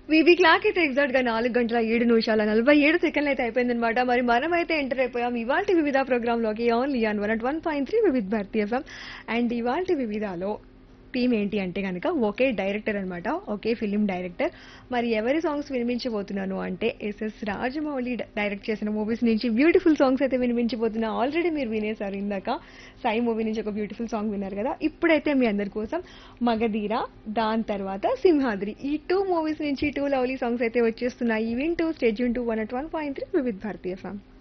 VV clock అయితే exact గా నాలుగు గంటల ఏడు నిమిషాల నలభై ఏడు సెకండ్లు అయితే అయిపోయిందనమాట మరి మనం అయితే ఎంటర్ అయిపోయాం ఇవాళ వివిధ ప్రోగ్రామ్ లోకి only on one one point three Vividh Bharati FM and ఇవాళ వివిధలో టీమ్ ఏంటి అంటే కనుక ఒకే డైరెక్టర్ అన్నమాట ఒకే ఫిలిం డైరెక్టర్ మరి ఎవరి సాంగ్స్ వినిపించబోతున్నాను అంటే ఎస్ఎస్ రాజమౌళి డ- డైరెక్ట్ చేసిన మూవీస్ నుంచి బ్యూటిఫుల్ సాంగ్స్ అయితే వినిపించబోతున్నా ఆల్రెడీ మీరు వినేశారు ఇందాక సాయి మూవీ నుంచి ఒక బ్యూటిఫుల్ సాంగ్ విన్నారు కదా ఇప్పుడైతే మీ అందరి కోసం మగధీర దాని తర్వాత సింహాద్రి ఈ టూ మూవీస్ నుంచి టూ లవ్లీ సాంగ్స్ అయితే వచ్చేస్తున్నాయి వింటూ stay to one at one point three Vividh Bharati song